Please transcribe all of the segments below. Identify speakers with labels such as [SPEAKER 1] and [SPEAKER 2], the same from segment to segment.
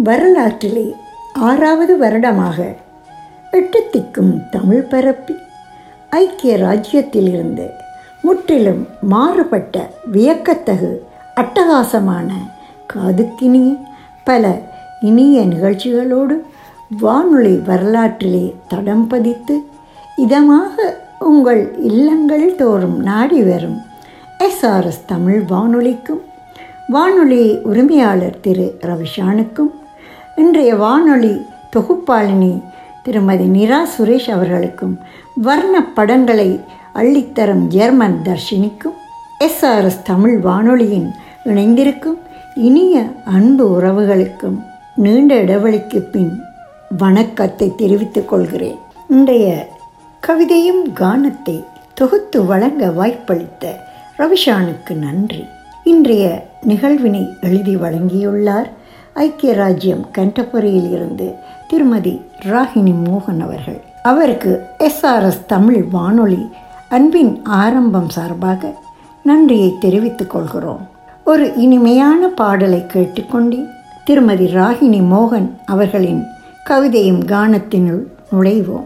[SPEAKER 1] வரலாற்றிலே ஆறாவது வருடமாக எட்டு திக்கும் தமிழ் பரப்பி ஐக்கிய ராஜ்யத்திலிருந்து முற்றிலும் மாறுபட்ட வியக்கத்தகு அட்டகாசமான காதுக்கினிய பல இனிய நிகழ்ச்சிகளோடு வானொலி வரலாற்றிலே தடம் பதித்து இதமாக உங்கள் இல்லங்கள் தோறும் நாடி வரும் எஸ்ஆர்எஸ் தமிழ் வானொலிக்கும் வானொலி உரிமையாளர் திரு ரவிஷானுக்கும் இன்றைய வானொலி தொகுப்பாளினி திருமதி நிரா சுரேஷ் அவர்களுக்கும் வர்ண படங்களை அள்ளித்தரும் ஜெர்மன் தர்ஷினிக்கும் எஸ்ஆர்எஸ் தமிழ் வானொலியின் இணைந்திருக்கும் இனிய அன்பு உறவுகளுக்கும் நீண்ட இடைவெளிக்கு பின் வணக்கத்தை தெரிவித்துக் கொள்கிறேன் இன்றைய கவிதையும் கானத்தை தொகுத்து வழங்க வாய்ப்பளித்த ரவிஷானுக்கு நன்றி இன்றைய நிகழ்வினை எழுதி வழங்கியுள்ளார் ஐக்கிய ராஜ்யம் கண்டபுரியில் இருந்து திருமதி ராகினி மோகன் அவர்கள் அவருக்கு எஸ்ஆர்எஸ் தமிழ் வானொலி அன்பின் ஆரம்பம் சார்பாக நன்றியை தெரிவித்துக் கொள்கிறோம் ஒரு இனிமையான பாடலை கேட்டுக்கொண்டே திருமதி ராகினி மோகன் அவர்களின் கவிதையும் கானத்தினுள் நுழைவோம்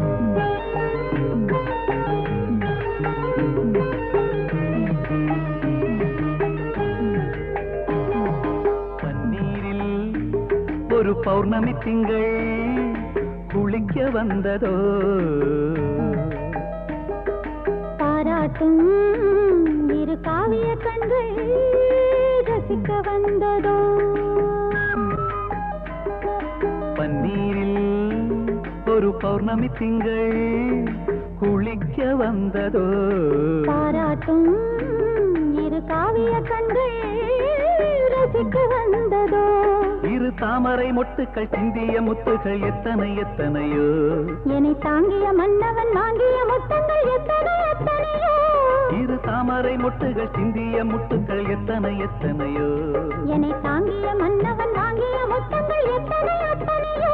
[SPEAKER 2] பன்னீரில் ஒரு பௌர்ணமி திங்கள் குளிக்க வந்ததோ
[SPEAKER 3] பாராட்டும் இரு காவிய கண்கள் ரசிக்க வந்ததோ
[SPEAKER 2] பன்னீரில் ஒரு பௌர்ணமி திங்கள் குளிக்க வந்ததோ
[SPEAKER 3] பாராட்டும் இரு காவிய கண்கள் ரசிக்க வந்ததோ
[SPEAKER 2] இரு தாமரை மொட்டுக்கள் சிந்திய முத்துகள் எத்தனை எத்தனையோ
[SPEAKER 3] என்னை தாங்கிய மன்னவன் வாங்கிய முத்தங்கள் எத்தனை எத்தனையோ
[SPEAKER 2] இரு தாமரை மொட்டுகள் சிந்திய முட்டுக்கள் எத்தனை எத்தனையோ
[SPEAKER 3] என்னை தாங்கிய மன்னவன் வாங்கிய முத்தங்கள் எத்தனை எத்தனையோ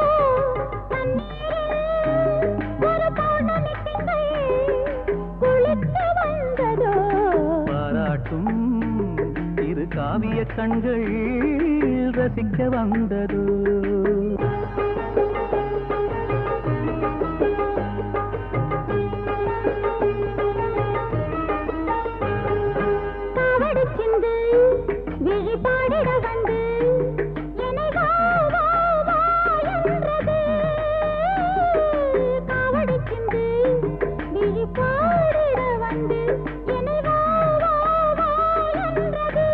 [SPEAKER 3] ஒரு பௌர்ணமி திங்கள் குளிக்க வந்ததோ
[SPEAKER 2] பாராட்டும் இரு காவிய கண்கள் ரசிக்க வந்ததோ
[SPEAKER 3] காவடி சிந்து விழி பாடிட வந்து என்னை வா வா வா என்றது காவடி சிந்து விழி பாடிட வந்து என்னை வா வா வா என்றது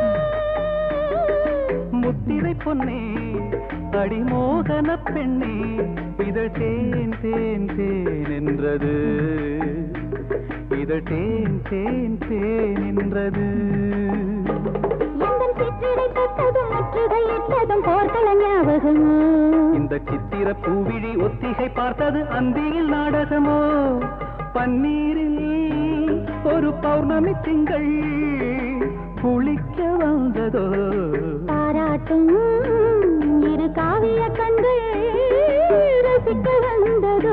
[SPEAKER 2] முத்திரை பொன்னே அடிமோகன பெண்ணே இதழ் தேன் தேன் தேன் என்றது இதழ் தேன் தேன் தேன் என்றது
[SPEAKER 3] எந்தன் சிற்றிடை தொட்டதும் முற்றுகை இட்டதும் போர்க்கள ஞாபகமோ
[SPEAKER 2] இந்த சித்திர பூவிழி ஒத்திகை பார்த்தது அந்தியில் நாடகமோ பன்னீரில் ஒரு பௌர்ணமி திங்கள் குளிக்க வந்ததோ
[SPEAKER 3] பாராட்டும் இரு காவிய கண்கள் ரசிக்க வந்ததோ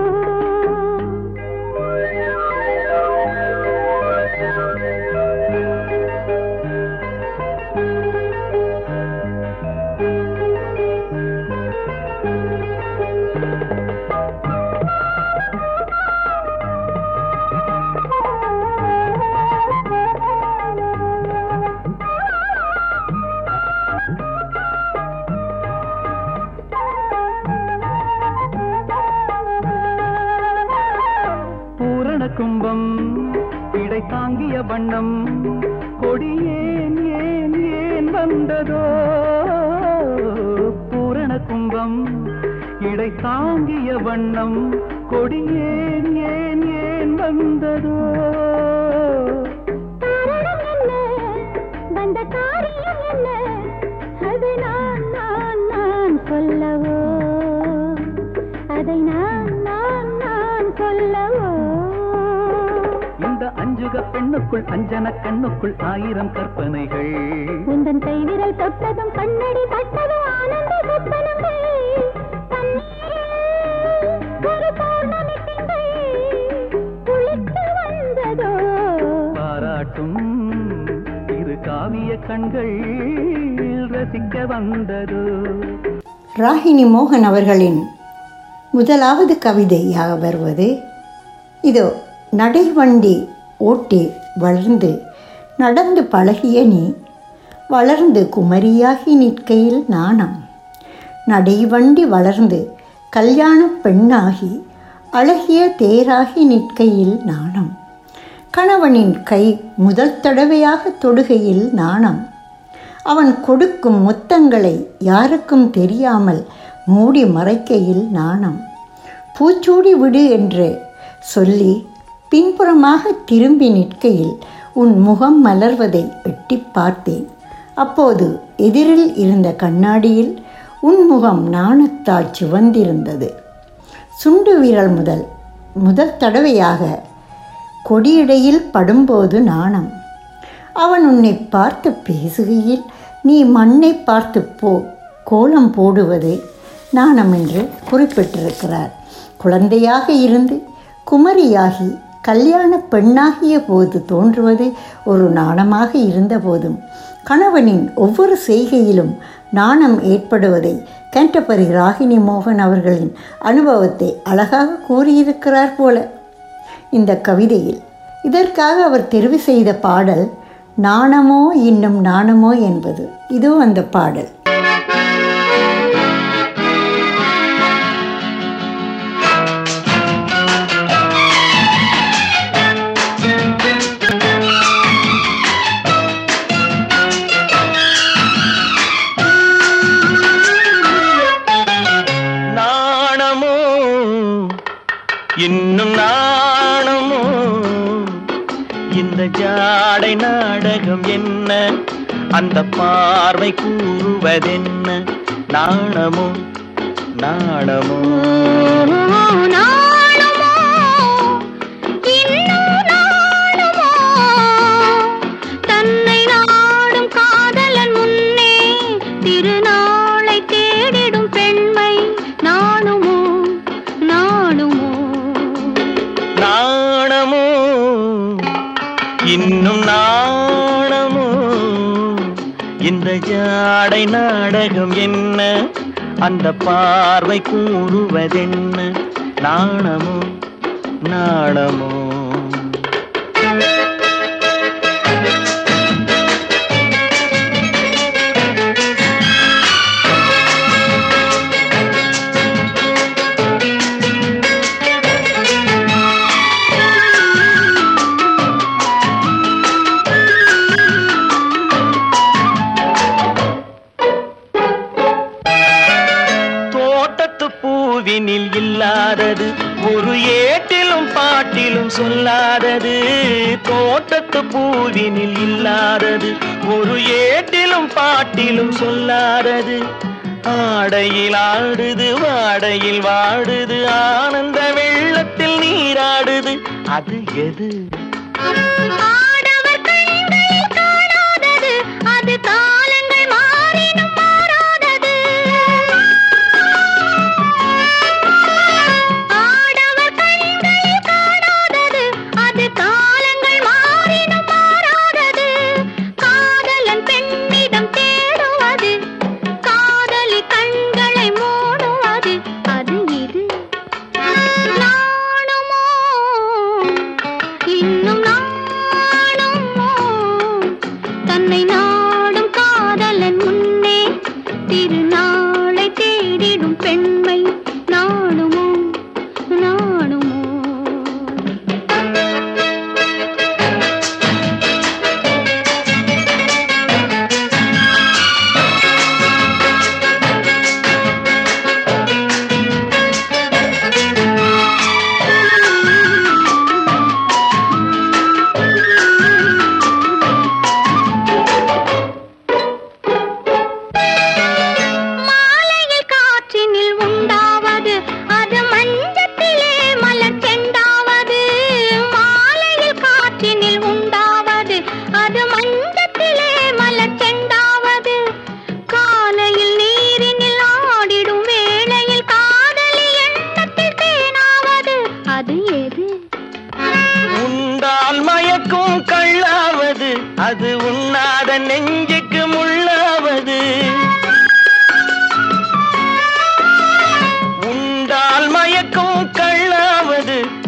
[SPEAKER 2] பூரண கும்பம் இடை தாங்கிய வண்ணம் கொடி ஏன் ஏன் ஏன் வந்ததோ பூரண கும்பம் இடை தாங்கிய வண்ணம் கொடி ஏன் ஏன் ஏன் வந்ததோ
[SPEAKER 3] காரணம் என்ன வந்த காரியம் என்ன அது நான் நான் நான் சொல்லவோ அதை நான் நான் நான் சொல்லவோ
[SPEAKER 2] இந்த அஞ்சுக பெண்ணுக்குள் அஞ்சன கண்ணுக்குள் ஆயிரம் கற்பனைகள்
[SPEAKER 3] உந்தன் கைவிரல் தொட்டதும் கண்ணடி பட்டதும் ஆனந்த சொப்பனங்கள் கண்ணீரில் ஒரு பௌர்ணமி திங்கள் குளித்து வந்ததோ
[SPEAKER 2] பாராட்டும் இரு காவிய கண்கள் ரசிக்க வந்ததோ
[SPEAKER 1] ராகினி மோகன் அவர்களின் முதலாவது கவிதையாக வருவது இதோ நடைவண்டி ஓட்டி வளர்ந்து நடந்து பழகிய நீ வளர்ந்து குமரியாகி நிற்கையில் நாணம் நடைவண்டி வளர்ந்து கல்யாண பெண்ணாகி அழகிய தேராகி நிற்கையில் நாணம் கணவனின் கை முதல் தடவையாக தொடுகையில் நாணம் அவன் கொடுக்கும் முத்தங்களை யாருக்கும் தெரியாமல் மூடி மறைக்கையில் நாணம் பூச்சூடி விடு என்று சொல்லி பின்புறமாக திரும்பி நிற்கையில் உன் முகம் மலர்வதை எட்டிப் பார்த்தேன் அப்போது எதிரில் இருந்த கண்ணாடியில் உன் முகம் நாணத்தால் சிவந்திருந்தது சுண்டு விரல் முதல் முதல் தடவையாக கொடியிடையில் படும்போது நாணம் அவன் உன்னை பார்த்து பேசுகையில் நீ மண்ணை பார்த்து போ கோலம் போடுவது நாணம் என்று குறிப்பிட்டிருக்கிறார் குழந்தையாக இருந்து குமரியாகி கல்யாண பெண்ணாகிய போது தோன்றுவது ஒரு நாணமாக இருந்தபோதும் கணவனின் ஒவ்வொரு செய்கையிலும் நாணம் ஏற்படுவதை கேண்டபரி ராகினி மோகன் அவர்களின் அனுபவத்தை அழகாக கூறியிருக்கிறார் போல இந்த கவிதையில் இதற்காக அவர் தெரிவு செய்த பாடல் நாணமோ இன்னும் நாணமோ என்பது இதோ அந்த பாடல்
[SPEAKER 4] நாணமோ இன்னும் நாணமோ இந்த ஜாடை நாடகம் என்ன அந்த பார்வை கூறுவதென்ன நாணமோ நாணமோ
[SPEAKER 3] நாணுமோ இன்னும் நாணுமோ தன்னை நாடும் காதலன் முன்னே திருநாளை தேடிடும் பெண்மை நாணுமோ நாணுமோ
[SPEAKER 4] நாணமோ இன்னும் நாணமோ இந்த ஜாடை நாடகம் என்ன அந்த பார்வை கூறுவதென்ன நாணமோ நாணமோ தோட்டத்து பூவினில் இல்லாதது ஒரு ஏட்டிலும் பாட்டிலும் சொல்லாதது தோட்டத்து பூவினில் இல்லாதது ஒரு ஏட்டிலும் பாட்டிலும் சொல்லாதது ஆடையில் ஆடுது வாடையில் வாடுது ஆனந்த வெள்ளத்தில் நீராடுது அது எது
[SPEAKER 3] ஆடவர் கண்களில் காணாதது அது காலங்கள் மாறினும் மாறாதது ஆடவர் கண்களில் காணாதது அது காலங்கள் மாறினும் மாறாதது காதலன் பெண்ணிடம் தேடுவது காதலி கண்களை மூடுவது அது இது நாணுமோ இன்னும் நாணுமோ தன்னை நாடும் கா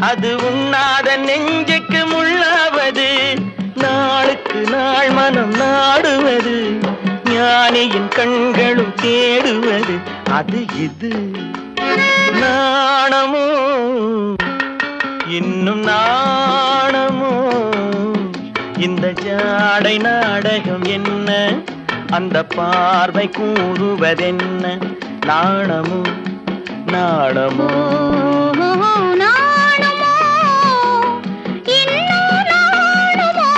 [SPEAKER 4] அது உண்ணாத நெஞ்சுக்கு முள்ளாவது நாளுக்கு நாள் மனம் நாடுவது ஞானியின் கண்களும் தேடுவது அது இது நாணமோ இன்னும் நாணமோ இந்த ஜாடை நாடகம் என்ன அந்த பார்வை கூறுவதென்ன நாணமோ நாணமோ
[SPEAKER 3] நாணுமோ இன்னும் நாணுமோ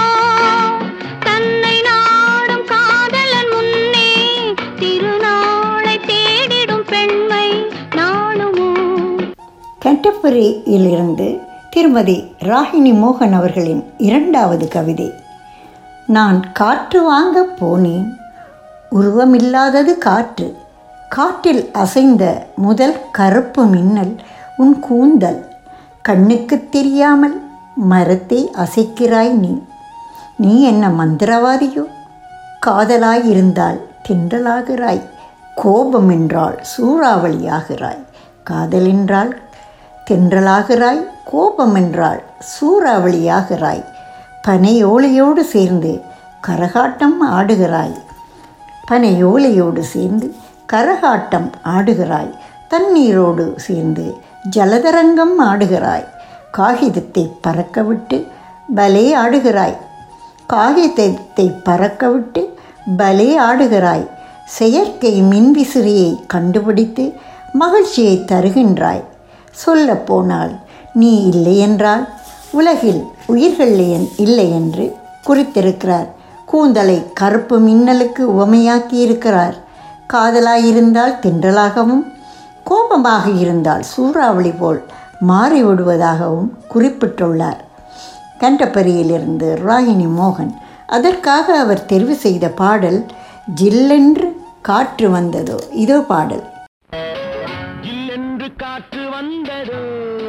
[SPEAKER 3] தன்னை நாடும் காதலன் முன்னே திருநாளை தேடிடும் பெண்மை நாணுமோ
[SPEAKER 1] கென்டபரியிலிருந்து திருமதி ராகினி மோகன் அவர்களின் இரண்டாவது கவிதை நான் காற்று வாங்க போனேன் உருவமில்லாதது காற்று காற்றில் அசைந்த முதல் கருப்பு மின்னல் உன் கூந்தல் கண்ணுக்குத் தெரியாமல் மரத்தை அசைக்கிறாய் நீ நீ என்ன மந்திரவாதியோ காதலாய் இருந்தால் திண்டலாகிறாய் கோபம் என்றால் சூறாவளியாகிறாய் காதல் என்றால் தென்றலாகிறாய் கோபம் என்றால் சூறாவளியாகிறாய் பனையோலையோடு சேர்ந்து கரகாட்டம் ஆடுகிறாய் பனையோலையோடு சேர்ந்து கரகாட்டம் ஆடுகிறாய் தண்ணீரோடு சேர்ந்து ஜலதரங்கம் ஆடுகிறாய் காகிதத்தை பறக்கவிட்டு பலே ஆடுகிறாய் காகிதத்தை பறக்கவிட்டு பலே ஆடுகிறாய் செயற்கை மின்விசிறியை கண்டுபிடித்து மகிழ்ச்சியை தருகின்றாய் சொல்லப்போனால் நீ இல்லை என்றால் உலகில் உயிர்கள் இல்லை என்று குறித்திருக்கிறார் கூந்தலை கருப்பு மின்னலுக்கு உவமையாக்கி இருக்கிறார் காதலாயிருந்தால் தென்றலாகவும் கோபமாக இருந்தால் சூறாவளி போல் மாறிவிடுவதாகவும் குறிப்பிட்டுள்ளார் கண்டபரியிலிருந்து ராகினி மோகன் அதற்காக அவர் தெரிவு செய்த பாடல் ஜில்லென்று காற்று வந்ததோ இதோ பாடல்
[SPEAKER 4] ஜில்லென்று காற்று வந்ததோ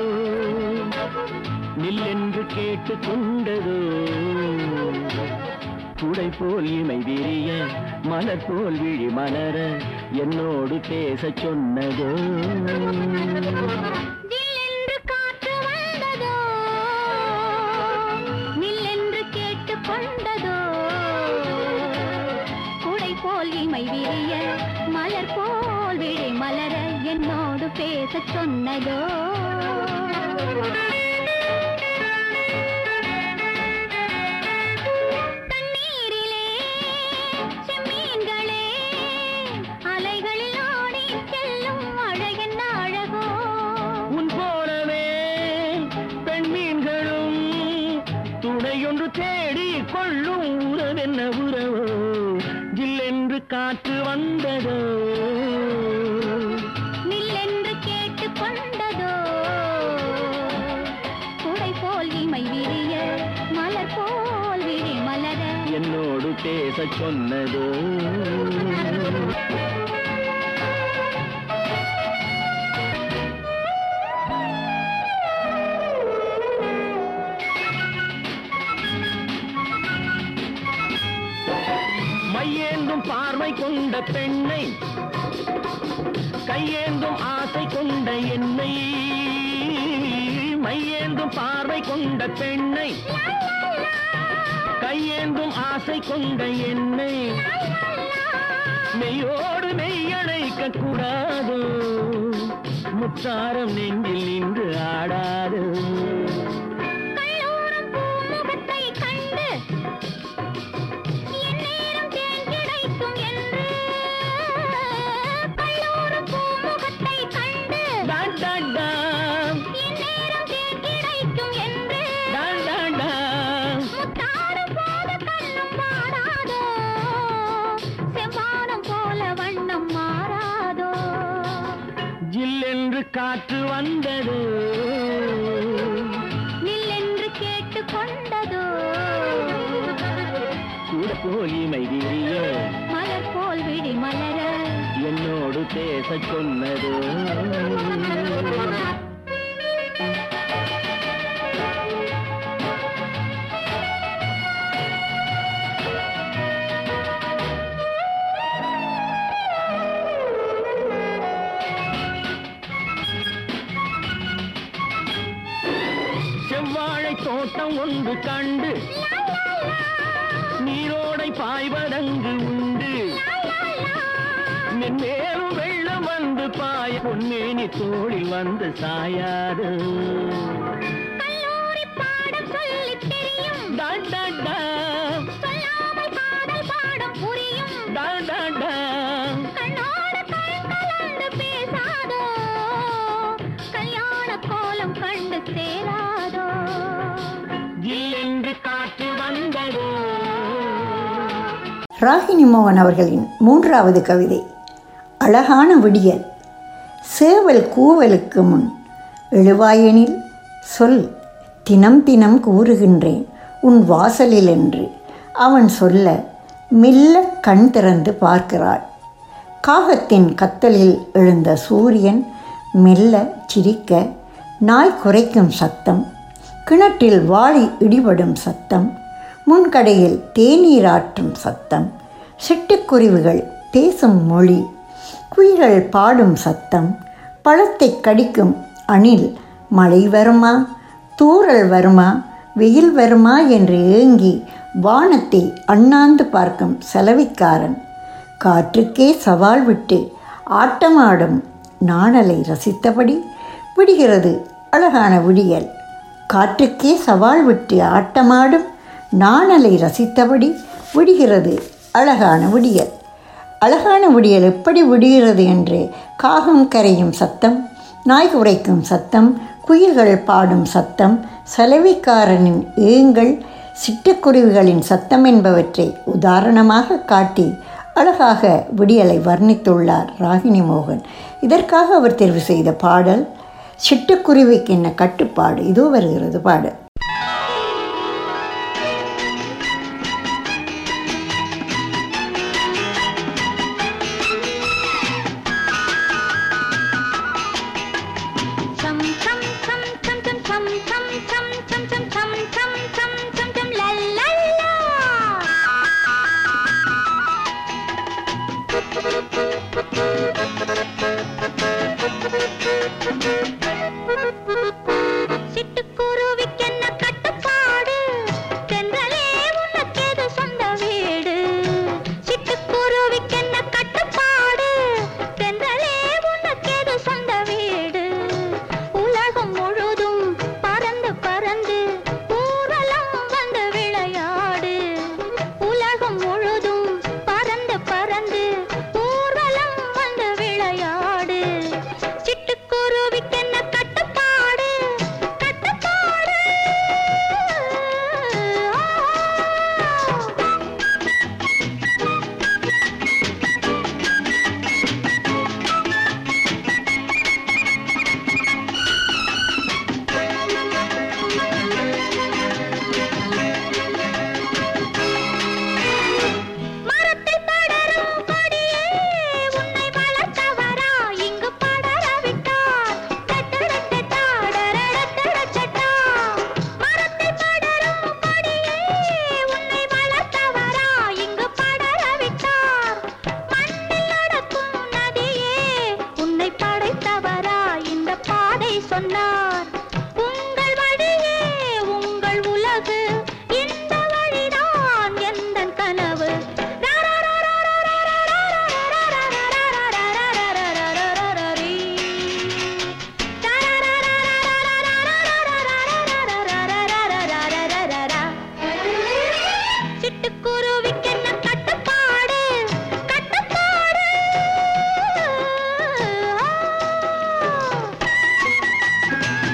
[SPEAKER 4] நில்லென்று கேட்டு கொண்டதோ குடை போல் இமை விரிய மலர் போல் விழி மலர என்னோடு பேசச் சொன்னதோ
[SPEAKER 3] ஜில்லென்று காற்று வந்ததோ நில்லென்று கேட்டுக் கொண்டதோ குடை போல் இமை விரிய மலர் போல் விழி மலர என்னோடு பேசச் சொன்னதோ தண்ணீரிலே செம்மீன்களே அலைகளில் ஆடி செல்லும் அழகென்ன அழகோ
[SPEAKER 4] உன் போலவே பெண்மீன்களும் துணையொன்று தேடி கொள்ளும் உறவென்ன உறவோ ஜில்லென்று காற்று வந்ததோ
[SPEAKER 3] நில்லென்று கேட்டுக் கொண்டதோ குடை போல் இமை விரிய மலர் போல் விழி மலர
[SPEAKER 4] என்னோடு பேசச் சொன்னதோ மையேந்தும் பார்வை கொண்ட பெண்ணை கையேந்தும் ஆசை கொண்ட என்னை மையேந்தும் பார்வை கொண்ட பெண்ணை கையேந்தும் ஆசை கொண்ட என்னை மெய்யோடு மெய்யணைக்க கூடாது முத்தாரம் நெஞ்சில் நின்று ஆடாது
[SPEAKER 3] கல்லூரம் பூமுகத்தை கண்டு எந்நேரம் தேன் கிடைக்கும் என்று கல்லூரம் பூமுகத்தை கண்டு
[SPEAKER 4] டான் டான் டான்,
[SPEAKER 3] எந்நேரம் தேன் கிடைக்கும் என்று
[SPEAKER 4] டான் டான் டான்.
[SPEAKER 3] முத்தாடும் போது கண்ணும் மாறாதோ செவ்வானம் போல வண்ணம் மாறாதோ
[SPEAKER 4] ஜில்லென்று காற்று வந்தது
[SPEAKER 3] நில்லென்று கேட்டுக் கொண்டதோ
[SPEAKER 4] கூட போல் இமை விரிய
[SPEAKER 3] மலர் போல் விழி மலர
[SPEAKER 4] என்னோடு பேசச் சொன்னது தாமரை தோட்டம் ஒன்று கண்டு நீரோடை பாய்வதங்கு உண்டு மென்மேலும் வெள்ளம் வந்து பாய பொன்னேனி தோளில் வந்து சாயாது
[SPEAKER 3] கல்லூரி பாடம் சொல்லித் தெரியும்
[SPEAKER 4] டா, டா, டா,
[SPEAKER 3] சொல்லாமல் காதல் பாடம் புரியும்
[SPEAKER 4] டா, டா, டா.
[SPEAKER 3] கண்ணோடு கண் கலந்து பேசாதோ கல்யாண கோலம் கண்டு சேராதோ
[SPEAKER 4] ஜில்லென்று காற்று வந்ததோ
[SPEAKER 1] ராகினி மோகன் அவர்களின் மூன்றாவது கவிதை அழகான விடியல் சேவல் கூவலுக்கு முன் எழுவாயெனில் சொல் தினம் தினம் கூறுகின்றேன் உன் வாசலில் என்று அவன் சொல்ல மெல்ல கண் திறந்து பார்க்கிறாள் காகத்தின் கத்தலில் எழுந்த சூரியன் மெல்ல சிரிக்க நாய் குரைக்கும் சத்தம் கிணற்றில் வாளி இடிபடும் சத்தம் முன்கடையில் தேநீராற்றும் சத்தம் சிட்டுக்குருவிகள் பேசும் மொழி குயில்கள் பாடும் சத்தம் பழத்தை கடிக்கும் அணில் மழை வருமா தூறல் வருமா வெயில் வருமா என்று ஏங்கி வானத்தை அண்ணாந்து பார்க்கும் செலவிக்காரன் காற்றுக்கே சவால் விட்டு ஆட்டமாடும் நாணலை ரசித்தபடி விடுகிறது அழகான விடியல் காற்றுக்கே சவால் விட்டு ஆட்டமாடும் நாணலை ரசித்தபடி விடுகிறது அழகான விடியல் அழகான விடியல் எப்படி விடுகிறது என்று காகம் கரையும் சத்தம் நாய் குரைக்கும் சத்தம் குயில்கள் பாடும் சத்தம் சலவைக்காரனின் ஏங்கள் சிட்டுக்குருவிகளின் சத்தம் என்பவற்றை உதாரணமாக காட்டி அழகாக விடியலை வர்ணித்துள்ளார் ராகினி மோகன் இதற்காக அவர் தேர்வு செய்த பாடல் சிட்டுக்குருவிக்கு என்ன கட்டுப்பாடு இதோ வருகிறது பாடல்
[SPEAKER 3] சம் சம் சம் சம் சம் சம் சம் சம் சம் சம் சம் சம் சம் சம் சம் லல்லல்லா சிட்டுக்குருவிக்கென்ன கட்டுப்பாடு தென்றலே உனக்கேது சொந்த வீடு சிட்டுக்குருவிக்கென்ன கட்டுப்பாடு தென்றலே உனக்கேது சொந்த வீடு உலகம் முழுதும் பறந்து பறந்து ஊரலம் வந்து விளையாடு உலகம் முழுதும் பறந்து பறந்து ஊர்வலம் வந்து விளையாடு சிட்டுக்குருவிக்கென்ன கட்டுப்பாடு கட்டுப்பாடு மரத்தில் படரும் கொடியே உன்னை வளர்த்தவரா இங்கு படர விட்டார் டட்டடட்டட்டா, டரடட்டடட்டட்டா. மரத்தில் படரும் கொடியே உன்னை வளர்த்தவரா இங்கு படர விட்டார் மண்ணில் நடக்கும் நதியே உன்னை படைத்தவரா இந்த பாதை சொன்னார் உங்கள் வழியே உங்கள் உலகு இந்த வழிதான் எந்தன் கனவு சிட்டுக்குருவிக்கென்ன கட்டுப்பாடு கட்டுப்பாடு ஆ.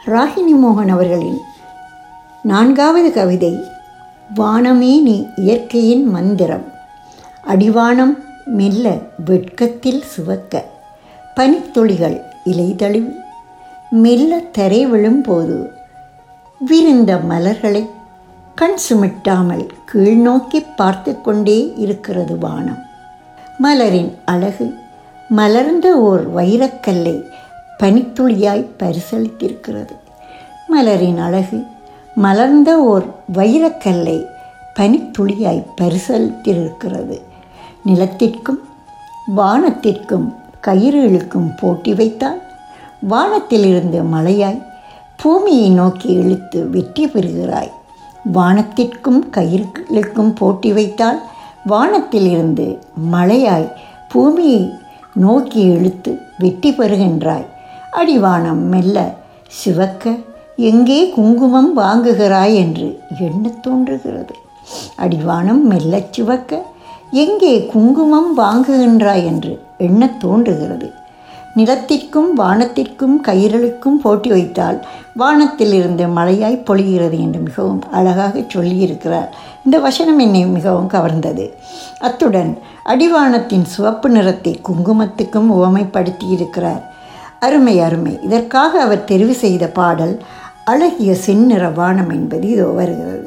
[SPEAKER 1] ராகினி மோகன் அவர்களின் நான்காவது கவிதை வானமே நீ இயற்கையின் மந்திரம் அடிவானம் மெல்ல வெட்கத்தில் சுவக்க பனித்துளிகள் இலை தழுவி மெல்ல தரை விழும்போது விரிந்த மலர்களை கண் சுமிட்டாமல் கீழ்நோக்கி பார்த்து கொண்டே இருக்கிறது வானம் மலரின் அழகு மலர்ந்த ஓர் வைரக்கல்லை பனித்துளியாய் பரிசளித்திருக்கிறது மலரின் அழகு மலர்ந்த ஓர் வைரக்கல்லை பனித்துளியாய் பரிசளித்திருக்கிறது நிலத்திற்கும் வானத்திற்கும் கயிறு இழுக்கும் போட்டி வைத்தால் வானத்திலிருந்து மழையாய் பூமியை நோக்கி இழுத்து வெற்றி பெறுகிறாய் வானத்திற்கும் கயிறு இழுக்கும் போட்டி வைத்தால் வானத்திலிருந்து மழையாய் பூமியை நோக்கி இழுத்து வெற்றி பெறுகின்றாய் அடிவானம் மெல்ல சிவக்க எங்கே குங்குமம் வாங்குகிறாய் என்று எண்ணத் தோன்றுகிறது அடிவானம் மெல்லச் சிவக்க எங்கே குங்குமம் வாங்குகின்றாய் என்று எண்ணத் தோன்றுகிறது நிலத்திற்கும் வானத்திற்கும் கயிறுகளுக்கும் போட்டி வைத்தால் வானத்திலிருந்து மழையாய் பொழிகிறது என்று மிகவும் அழகாக சொல்லியிருக்கிறார் இந்த வசனம் என்னை மிகவும் கவர்ந்தது அத்துடன் அடிவானத்தின் சிவப்பு நிறத்தை குங்குமத்துக்கும் உவமைப்படுத்தி இருக்கிறார் அருமை அருமை இதற்காக அவர் தெரிவு செய்த பாடல் அழகிய செந்நிற வானம் என்பது இதோ வருகிறது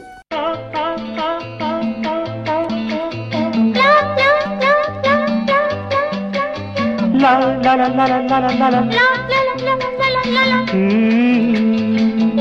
[SPEAKER 2] லா லா லா லா லா லா லா லா ம்.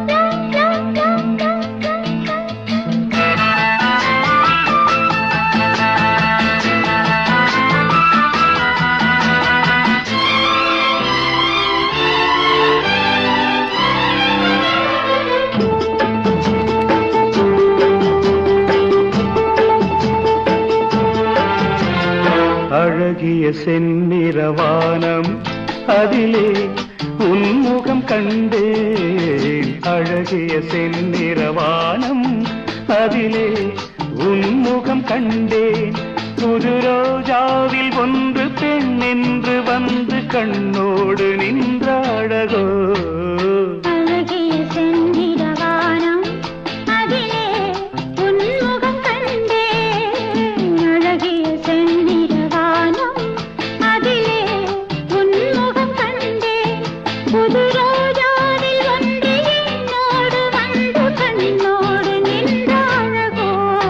[SPEAKER 2] அழகிய செந்நிறவானம் அதிலே உன்முகம் கண்டேன் அழகிய செந்நிறவானம் அதிலே உன்முகம் கண்டேன் புது ரோஜாவில் ஒன்று பெண் என்று வந்து கண்ணோடு நின்ற அழகோ
[SPEAKER 3] அழகிய செந்திரவானம் அதிலே உன்முகம் கண்டேன் அழகிய செந்திரவானம் அதிலே உன்முகம் கண்டேன் புது ரோஜாவில் ஒன்று என்னோடு வந்து கண்ணோடு நின்ற அழகோ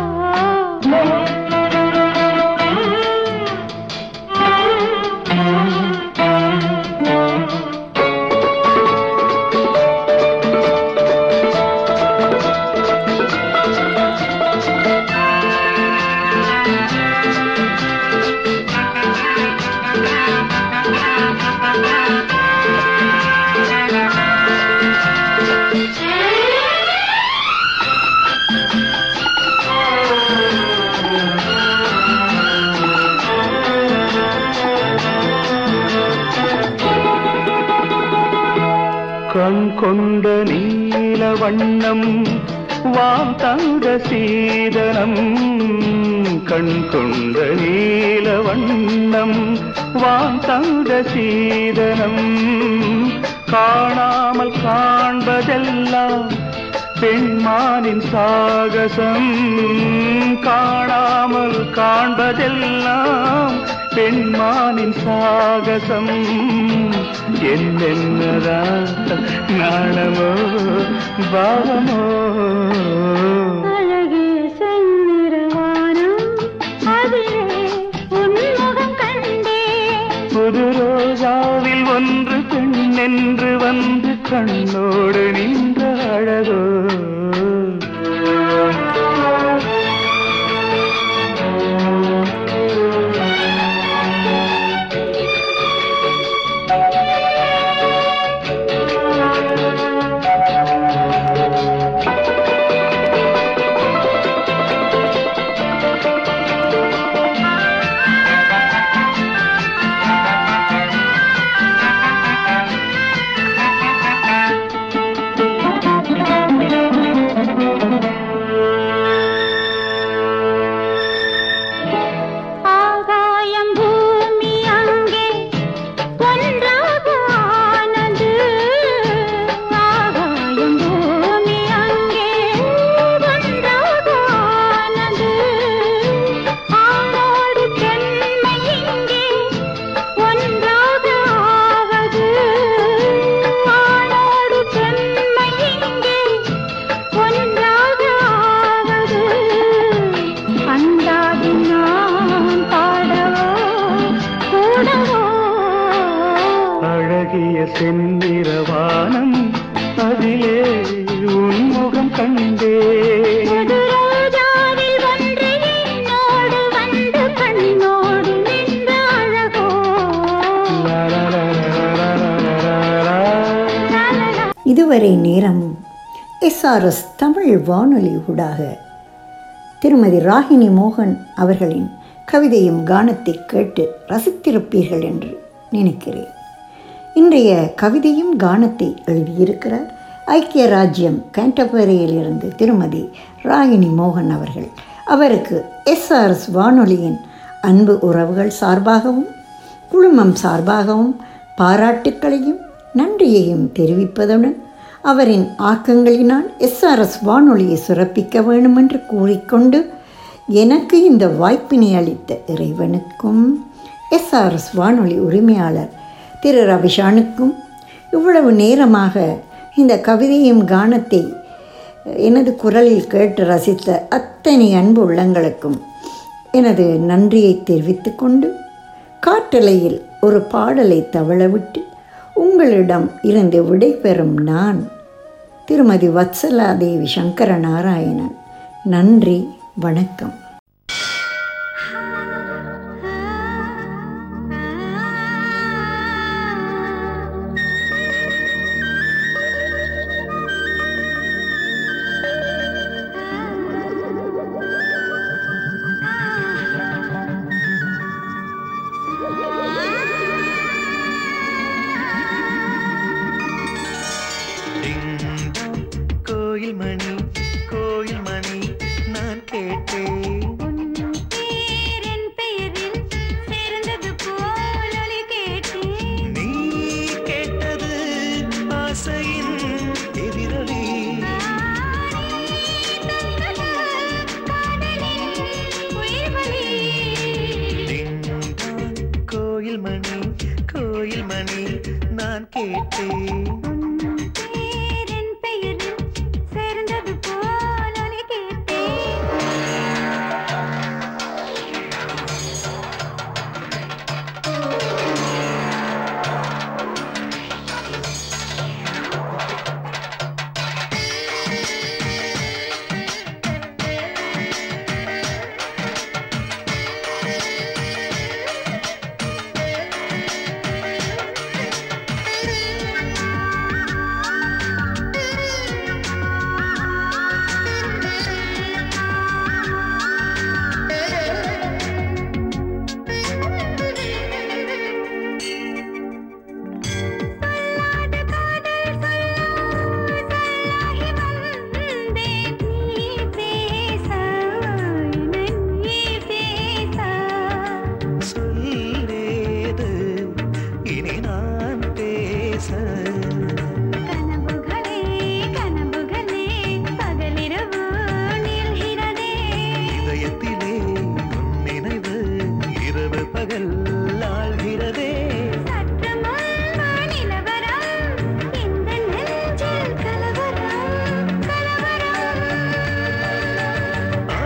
[SPEAKER 2] கண் கொண்ட நீல வண்ணம் வாம் தந்த சீதனம் கண் கொண்ட நீல வண்ணம் வாம் தந்த சீதனம் காணாமல் காண்பதெல்லாம் பெண்மானின் சாகசம் காணாமல் காண்பதெல்லாம் பெண்மானின் சாகசம் என்னென்னதா நாணமோ பாவமோ
[SPEAKER 3] அழகிய செந்நிறவானம் அதிலே உன்முகம் கண்டேன்
[SPEAKER 2] புது ரோஜாவில் ஒன்று பெண் என்று வந்து கண்ணோடு நின்ற அழகோ
[SPEAKER 1] இதுவரை நேரமும் எஸ்ஆர்எஸ் தமிழ் வானொலி ஊடாக திருமதி ராகினி மோகன் அவர்களின் கவிதையும் கானத்தை கேட்டு ரசித்திருப்பீர்கள் என்று நினைக்கிறேன் இன்றைய கவிதையும் கானத்தை எழுதியிருக்கிறார் ஐக்கிய ராஜ்யம் கேண்டபரியிலிருந்து திருமதி ராகினி மோகன் அவர்கள் அவருக்கு எஸ்ஆர்எஸ் வானொலியின் அன்பு உறவுகள் சார்பாகவும் குழுமம் சார்பாகவும் பாராட்டுக்களையும் நன்றியையும் தெரிவிப்பதுடன் அவரின் ஆக்கங்களினால் எஸ்ஆர்எஸ் வானொலியை சிறப்பிக்க வேண்டுமென்று கூறிக்கொண்டு எனக்கு இந்த வாய்ப்பினை அளித்த இறைவனுக்கும் எஸ்ஆர்எஸ் வானொலி உரிமையாளர் திரு ரவிஷானுக்கும் இவ்வளவு நேரமாக இந்த கவிதையும் கானத்தை எனது குரலில் கேட்டு ரசித்த அத்தனை அன்பு உள்ளங்களுக்கும் எனது நன்றியை தெரிவித்துக் கொண்டு காற்றலையில் ஒரு பாடலை தவளவிட்டு உங்களிடம் இருந்து விடைபெறும் நான் திருமதி வத்சலாதேவி சங்கர நாராயணன் நன்றி வணக்கம்
[SPEAKER 5] கோயில் மணி கோயில் மணி நான் கேட்டேன்
[SPEAKER 3] பேரின் பெயரில் சேர்ந்தது போல் ஒலி கேட்டேன்
[SPEAKER 5] நீ கேட்டது ஆசையின் எதிரொலி டிங்டாங், கோயில் மணி கோயில் மணி நான் கேட்டேன்
[SPEAKER 3] பேரின் பெயரில் சேர்ந்தது போல் ஒலி கேட்டேன்
[SPEAKER 5] சொல்லேது இனி நான் பேச இதயத்திலே உன் நினைவு இரவு பகல் ஆழ்கிறதே ஆ,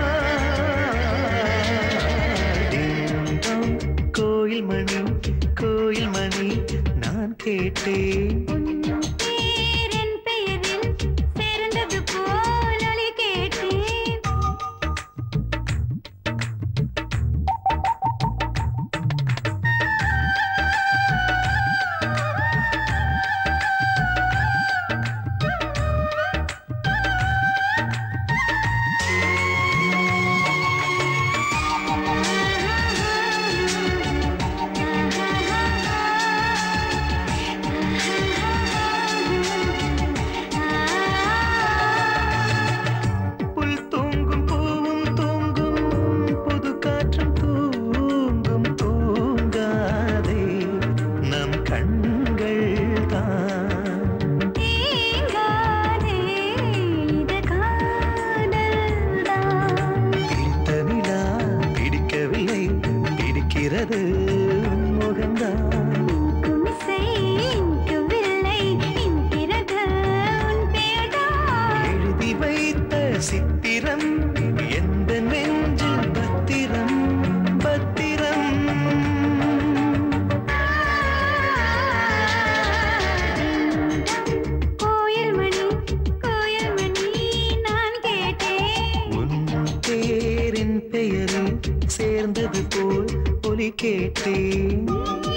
[SPEAKER 5] டிங்டாங், கோயில் மணி கோயில் மணி நான் கேட்டேன்
[SPEAKER 3] சேர்ந்தது போல் ஒலி கேட்டேன்
[SPEAKER 5] புல் தூங்கும் பூவும் தூங்கும் புது காற்றும் தூங்கும் தூங்காதே நம் கண்கள் தான்
[SPEAKER 3] தேங்காதே இது காதல்தான்
[SPEAKER 5] பிடித்த நிலா பிடிக்கவில்லை பிடிக்கிறது உன் முகம்தான்
[SPEAKER 3] குமிசை இன்கவில்லை இன்கிறது உன் பெயர்தான்
[SPEAKER 5] எழுதி வைத்த சித்திரம் எந்த நெஞ்சில் பத்திரம் பத்திரம்
[SPEAKER 3] கோயில் மணி கோயில் மணி நான் கேட்டேன்
[SPEAKER 5] உன் பேரின் பெயரில் சேர்ந்தது போல் ஒலி கேட்டேன்